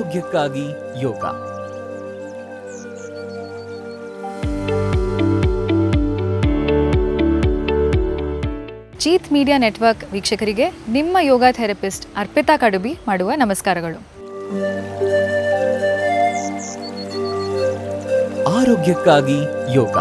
ಆರೋಗ್ಯಕ್ಕಾಗಿ ಯೋಗ ಚೀತ್ media network ವೀಕ್ಷಕರಿಗೆ ನಿಮ್ಮ ಯೋಗ ಥೆರಪಿಸ್ಟ್ ಅರ್ಪಿತಾ ಕಡುಬಿ ಮಾಡುವ ನಮಸ್ಕಾರಗಳು ಆರೋಗ್ಯಕ್ಕಾಗಿ ಯೋಗ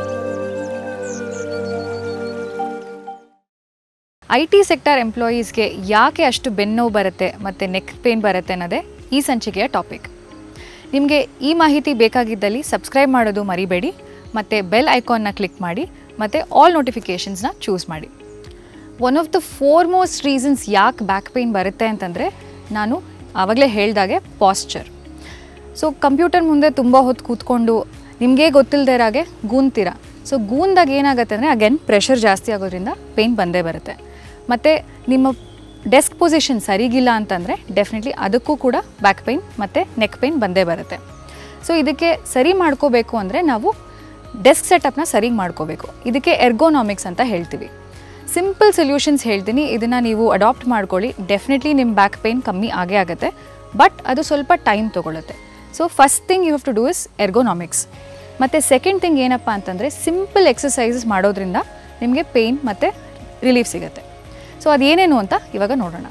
ಐ ಟಿ ಸೆಕ್ಟರ್ ಎಂಪ್ಲಾಯೀಸ್ಗೆ ಯಾಕೆ ಅಷ್ಟು ಬೆನ್ನೋವು ಬರುತ್ತೆ ಮತ್ತು ನೆಕ್ ಪೇನ್ ಬರುತ್ತೆ ಅನ್ನೋದೇ ಈ ಸಂಚಿಕೆಯ ಟಾಪಿಕ್ ನಿಮಗೆ ಈ ಮಾಹಿತಿ ಬೇಕಾಗಿದ್ದಲ್ಲಿ ಸಬ್ಸ್ಕ್ರೈಬ್ ಮಾಡೋದು ಮರಿಬೇಡಿ ಮತ್ತು ಬೆಲ್ ಐಕಾನ್ನ ಕ್ಲಿಕ್ ಮಾಡಿ ಮತ್ತು ಆಲ್ ನೋಟಿಫಿಕೇಷನ್ಸ್ನ ಚೂಸ್ ಮಾಡಿ one of the four most reasons ಯಾಕೆ ಬ್ಯಾಕ್ ಪೇಯ್ನ್ ಬರುತ್ತೆ ಅಂತಂದರೆ ನಾನು ಆವಾಗಲೇ ಹೇಳ್ದಾಗೆ ಪಾಸ್ಚರ್ ಸೊ ಕಂಪ್ಯೂಟರ್ ಮುಂದೆ ತುಂಬ ಹೊತ್ತು ಕೂತ್ಕೊಂಡು ನಿಮಗೆ ಗೊತ್ತಿಲ್ಲದೆ ಇರಾಗೆ ಗೂಂತೀರ ಸೊ ಗೂಂದಾಗ ಏನಾಗುತ್ತೆ ಅಂದರೆ ಅಗೇನ್ ಪ್ರೆಷರ್ ಜಾಸ್ತಿ ಆಗೋದ್ರಿಂದ ಪೇಯ್ನ್ ಬಂದೇ ಬರುತ್ತೆ ಮತ್ತು ನಿಮ್ಮ ಡೆಸ್ಕ್ ಪೊಸಿಷನ್ ಸರಿಗಿಲ್ಲ ಅಂತಂದರೆ ಡೆಫಿನೆಟ್ಲಿ ಅದಕ್ಕೂ ಕೂಡ ಬ್ಯಾಕ್ ಪೇಯ್ನ್ ಮತ್ತು ನೆಕ್ ಪೇಯ್ನ್ ಬಂದೇ ಬರುತ್ತೆ ಸೊ ಇದಕ್ಕೆ ಸರಿ ಮಾಡ್ಕೋಬೇಕು ಅಂದರೆ ನಾವು ಡೆಸ್ಕ್ ಸೆಟಪ್ನ ಸರಿಗೆ ಮಾಡ್ಕೋಬೇಕು ಇದಕ್ಕೆ ಎರ್ಗೋನಾಮಿಕ್ಸ್ ಅಂತ ಹೇಳ್ತೀವಿ ಸಿಂಪಲ್ ಸೊಲ್ಯೂಷನ್ಸ್ ಹೇಳ್ತೀನಿ ಇದನ್ನು ನೀವು ಅಡಾಪ್ಟ್ ಮಾಡ್ಕೊಳ್ಳಿ ಡೆಫಿನೆಟ್ಲಿ ನಿಮ್ಮ ಬ್ಯಾಕ್ ಪೇಯ್ನ್ ಕಮ್ಮಿ ಆಗೇ ಆಗುತ್ತೆ ಬಟ್ ಅದು ಸ್ವಲ್ಪ ಟೈಮ್ ತೊಗೊಳುತ್ತೆ so first thing you have to do is ergonomics ಮತ್ತು ಸೆಕೆಂಡ್ ಥಿಂಗ್ ಏನಪ್ಪ ಅಂತಂದರೆ ಸಿಂಪಲ್ ಎಕ್ಸಸೈಸಸ್ ಮಾಡೋದ್ರಿಂದ ನಿಮಗೆ ಪೇಯ್ನ್ ಮತ್ತು ರಿಲೀಫ್ ಸಿಗುತ್ತೆ ಸೊ ಅದೇನೇನು ಅಂತ ಇವಾಗ ನೋಡೋಣ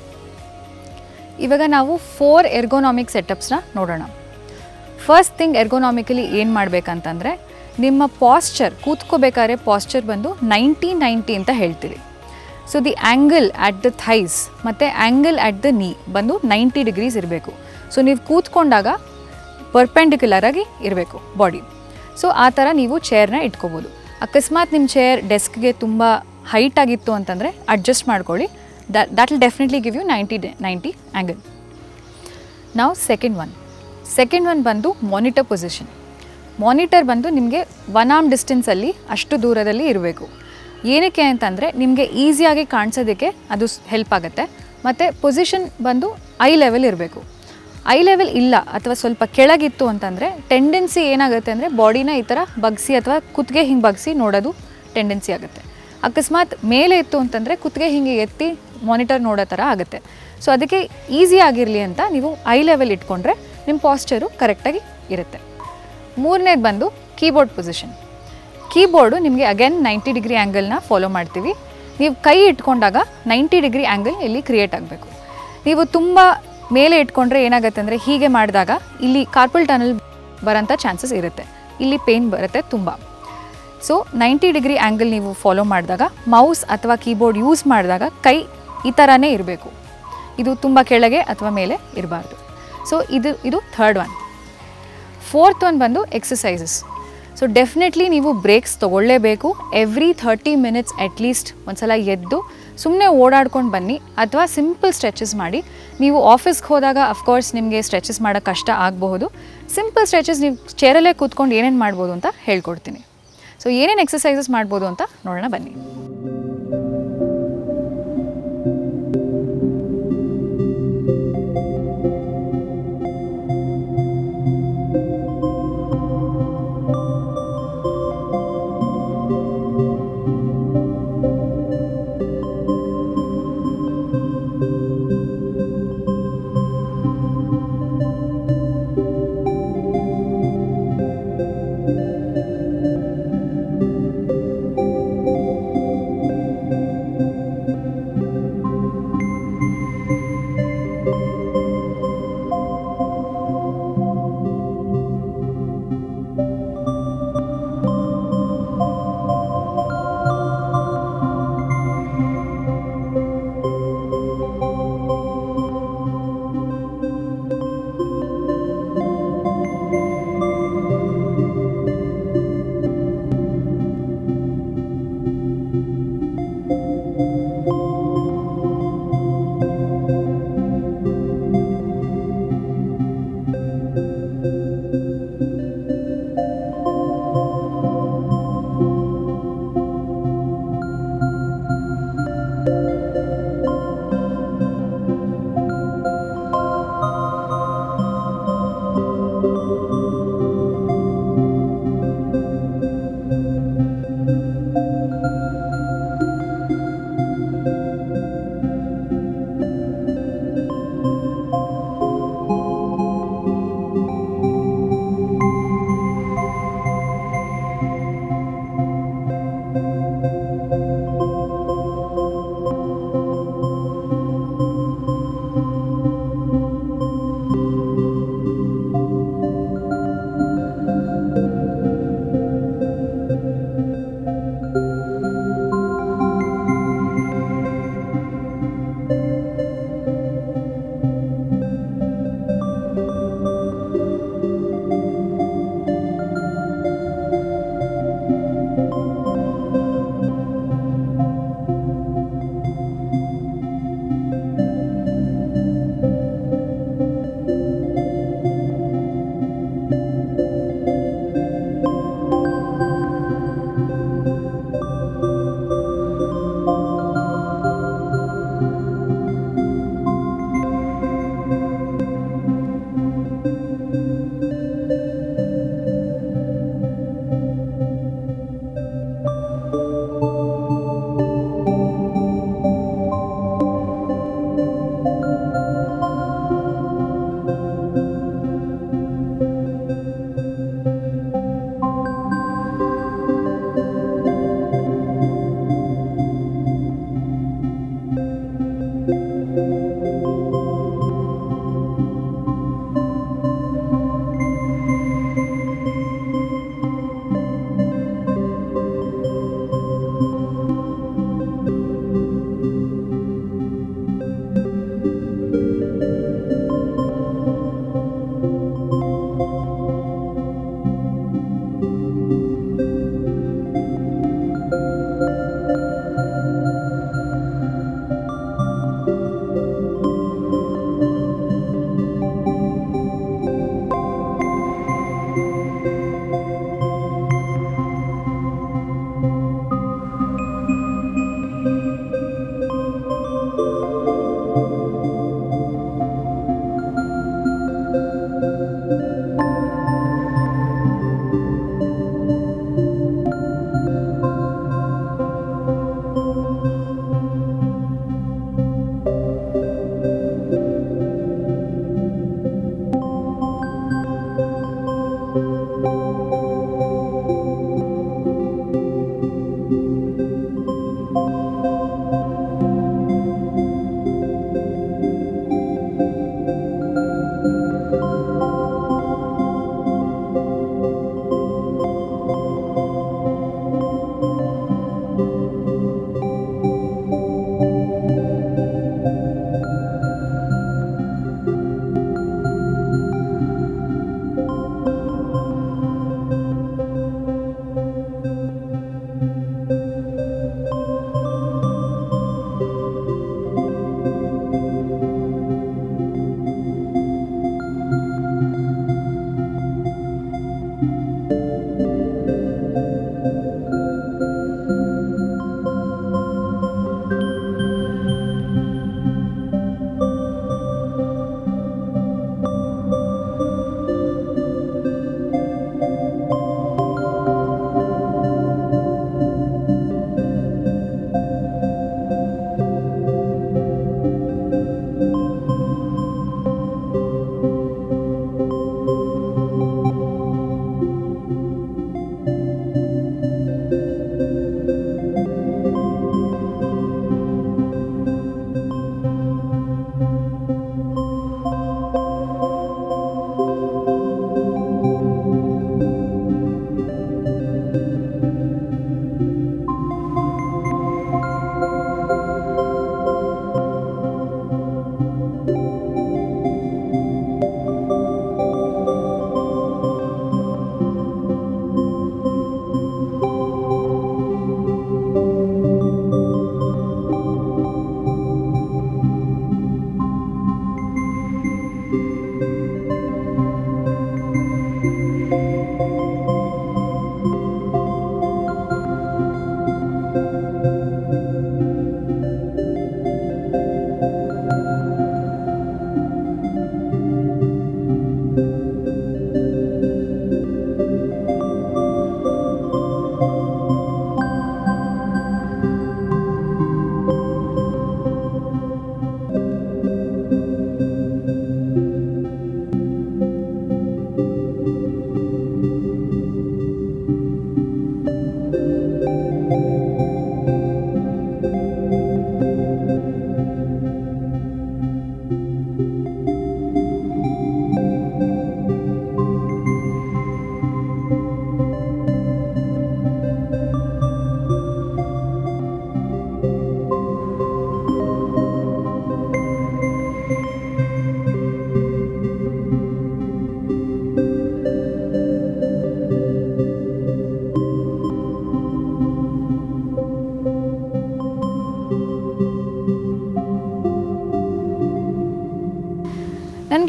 ಇವಾಗ ನಾವು ಫೋರ್ ಎರ್ಗೋನಾಮಿಕ್ ಸೆಟಪ್ಸ್ನ ನೋಡೋಣ ಫಸ್ಟ್ ಥಿಂಗ್ ಎರ್ಗೋನಾಮಿಕಲಿ ಏನು ಮಾಡಬೇಕಂತಂದರೆ ನಿಮ್ಮ ಪಾಸ್ಚರ್ ಕೂತ್ಕೋಬೇಕಾದ್ರೆ ಪಾಸ್ಚರ್ ಬಂದು ನೈಂಟಿ ನೈಂಟಿ ಅಂತ ಹೇಳ್ತೀವಿ so the angle at the thighs ಮತ್ತು ಆ್ಯಂಗಲ್ ಅಟ್ ದ ನೀ ಬಂದು ನೈಂಟಿ ಡಿಗ್ರೀಸ್ ಇರಬೇಕು ಸೊ ನೀವು ಕೂತ್ಕೊಂಡಾಗ ಪರ್ಪೆಂಡಿಕ್ಯುಲರ್ ಆಗಿ ಇರಬೇಕು ಬಾಡಿ ಸೊ ಆ ಥರ ನೀವು ಚೇರ್ನ ಇಟ್ಕೋಬೋದು ಅಕಸ್ಮಾತ್ ನಿಮ್ಮ ಚೇರ್ ಡೆಸ್ಕ್ಗೆ ತುಂಬ ಹೈಟ್ ಆಗಿತ್ತು ಅಂತಂದರೆ ಅಡ್ಜಸ್ಟ್ ಮಾಡ್ಕೊಳ್ಳಿ that that will definitely give you ninety ninety angle ನಾವು ಸೆಕೆಂಡ್ ಒನ್ ಸೆಕೆಂಡ್ ಒನ್ ಬಂದು ಮಾನಿಟರ್ ಪೊಸಿಷನ್ ಮಾನಿಟರ್ ಬಂದು ನಿಮಗೆ ಒನ್ ಆರ್ಮ್ ಡಿಸ್ಟೆನ್ಸಲ್ಲಿ ಅಷ್ಟು ದೂರದಲ್ಲಿ ಇರಬೇಕು ಏನಕ್ಕೆ ಅಂತಂದರೆ ನಿಮಗೆ ಈಸಿಯಾಗಿ ಕಾಣಿಸೋದಕ್ಕೆ ಅದು ಹೆಲ್ಪ್ ಆಗುತ್ತೆ ಮತ್ತು ಪೊಸಿಷನ್ ಬಂದು ಐ ಲೆವೆಲ್ ಇರಬೇಕು ಐ ಲೆವೆಲ್ ಇಲ್ಲ ಅಥವಾ ಸ್ವಲ್ಪ ಕೆಳಗಿತ್ತು ಅಂತಂದರೆ ಟೆಂಡೆನ್ಸಿ ಏನಾಗುತ್ತೆ ಅಂದರೆ ಬಾಡಿನ ಈ ಥರ ಬಗ್ಸಿ ಅಥವಾ ಕುತ್ತಿಗೆ ಹಿಂಗೆ ಬಗ್ಸಿ ನೋಡೋದು ಟೆಂಡೆನ್ಸಿ ಆಗುತ್ತೆ ಅಕಸ್ಮಾತ್ ಮೇಲೆ ಇತ್ತು ಅಂತಂದರೆ ಕುತ್ತಿಗೆ ಹಿಂಗೆ ಎತ್ತಿ ಮಾನಿಟರ್ ನೋಡೋ ಥರ ಆಗುತ್ತೆ ಸೊ ಅದಕ್ಕೆ ಈಸಿ ಆಗಿರಲಿ ಅಂತ ನೀವು ಐ ಲೆವೆಲ್ ಇಟ್ಕೊಂಡ್ರೆ ನಿಮ್ಮ ಪಾಸ್ಚರು ಕರೆಕ್ಟಾಗಿ ಇರುತ್ತೆ ಮೂರನೇದು ಬಂದು ಕೀಬೋರ್ಡ್ ಪೊಸಿಷನ್ ಕೀಬೋರ್ಡು ನಿಮಗೆ ಅಗೇನ್ ನೈಂಟಿ ಡಿಗ್ರಿ ಆ್ಯಂಗಲ್ನ ಫಾಲೋ ಮಾಡ್ತೀವಿ ನೀವು ಕೈ ಇಟ್ಕೊಂಡಾಗ ನೈಂಟಿ ಡಿಗ್ರಿ ಆ್ಯಂಗಲ್ ಇಲ್ಲಿ ಕ್ರಿಯೇಟ್ ಆಗಬೇಕು ನೀವು ತುಂಬ ಮೇಲೆ ಇಟ್ಕೊಂಡ್ರೆ ಏನಾಗುತ್ತೆ ಅಂದರೆ ಹೀಗೆ ಮಾಡಿದಾಗ ಇಲ್ಲಿ ಕಾರ್ಪಲ್ ಟನಲ್ ಬರೋಂಥ ಚಾನ್ಸಸ್ ಇರುತ್ತೆ ಇಲ್ಲಿ ಪೇನ್ ಬರುತ್ತೆ ತುಂಬ ಸೊ ನೈಂಟಿ ಡಿಗ್ರಿ ಆ್ಯಂಗಲ್ ನೀವು ಫಾಲೋ ಮಾಡಿದಾಗ ಮೌಸ್ ಅಥವಾ ಕೀಬೋರ್ಡ್ ಯೂಸ್ ಮಾಡಿದಾಗ ಕೈ ಈ ಥರನೇ ಇರಬೇಕು ಇದು ತುಂಬ ಕೆಳಗೆ ಅಥವಾ ಮೇಲೆ ಇರಬಾರ್ದು ಸೊ ಇದು ಇದು ಥರ್ಡ್ ಒನ್ ಫೋರ್ತ್ ಒನ್ ಬಂದು ಎಕ್ಸಸೈಸಸ್ ಸೊ ಡೆಫಿನೆಟ್ಲಿ ನೀವು ಬ್ರೇಕ್ಸ್ ತೊಗೊಳ್ಳೇಬೇಕು ಎವ್ರಿ ಥರ್ಟಿ ಮಿನಿಟ್ಸ್ ಅಟ್ಲೀಸ್ಟ್ ಒಂದ್ಸಲ ಎದ್ದು ಸುಮ್ಮನೆ ಓಡಾಡ್ಕೊಂಡು ಬನ್ನಿ ಅಥವಾ ಸಿಂಪಲ್ ಸ್ಟ್ರೆಚಸ್ ಮಾಡಿ ನೀವು ಆಫೀಸ್ಗೆ ಹೋದಾಗ ಅಫ್ಕೋರ್ಸ್ ನಿಮಗೆ ಸ್ಟ್ರೆಚಸ್ ಮಾಡೋಕ್ಕೆ ಕಷ್ಟ ಆಗಬಹುದು ಸಿಂಪಲ್ ಸ್ಟ್ರೆಚಸ್ ನೀವು ಚೇರಲ್ಲೇ ಕೂತ್ಕೊಂಡು ಏನೇನು ಮಾಡ್ಬೋದು ಅಂತ ಹೇಳ್ಕೊಡ್ತೀನಿ ಸೊ ಏನೇನು ಎಕ್ಸಸೈಸಸ್ ಮಾಡ್ಬೋದು ಅಂತ ನೋಡೋಣ ಬನ್ನಿ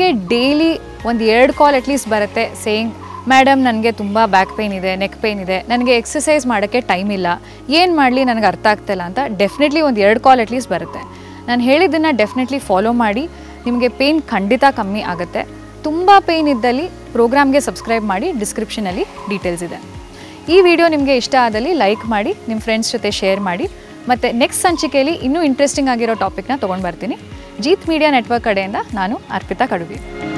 ನಿಮಗೆ ಡೈಲಿ ಒಂದು ಎರಡು ಕಾಲ್ ಅಟ್ಲೀಸ್ಟ್ ಬರುತ್ತೆ ಸೇಯಿಂಗ್ ಮೇಡಮ್ ನನಗೆ ತುಂಬ ಬ್ಯಾಕ್ ಪೇಯ್ನ್ ಇದೆ ನೆಕ್ ಪೇಯ್ನ್ ಇದೆ ನನಗೆ ಎಕ್ಸಸೈಸ್ ಮಾಡೋಕ್ಕೆ ಟೈಮ್ ಇಲ್ಲ ಏನು ಮಾಡಲಿ ನನಗೆ ಅರ್ಥ ಆಗ್ತಿಲ್ಲ ಅಂತ ಡೆಫಿನೆಟ್ಲಿ ಒಂದು ಎರಡು ಕಾಲ್ ಅಟ್ಲೀಸ್ಟ್ ಬರುತ್ತೆ ನಾನು ಹೇಳಿದ್ದನ್ನು ಡೆಫಿನೆಟ್ಲಿ ಫಾಲೋ ಮಾಡಿ ನಿಮಗೆ ಪೇಯ್ನ್ ಖಂಡಿತ ಕಮ್ಮಿ ಆಗುತ್ತೆ ತುಂಬ ಪೇಯ್ನ್ ಇದ್ದಲ್ಲಿ ಪ್ರೋಗ್ರಾಮ್ಗೆ ಸಬ್ಸ್ಕ್ರೈಬ್ ಮಾಡಿ ಡಿಸ್ಕ್ರಿಪ್ಷನಲ್ಲಿ ಡೀಟೇಲ್ಸ್ ಇದೆ ಈ ವಿಡಿಯೋ ನಿಮಗೆ ಇಷ್ಟ ಆದಲ್ಲಿ ಲೈಕ್ ಮಾಡಿ ನಿಮ್ಮ ಫ್ರೆಂಡ್ಸ್ ಜೊತೆ ಶೇರ್ ಮಾಡಿ ಮತ್ತು ನೆಕ್ಸ್ಟ್ ಸಂಚಿಕೆಯಲ್ಲಿ ಇನ್ನೂ ಇಂಟ್ರೆಸ್ಟಿಂಗ್ ಆಗಿರೋ ಟಾಪಿಕ್ನ ತೊಗೊಂಡು ಬರ್ತೀನಿ ಜೀತ್ ಮೀಡಿಯಾ ನೆಟ್ವರ್ಕ್ ಕಡೆಯಿಂದ ನಾನು ಅರ್ಪಿತಾ ಕಡುಬಿ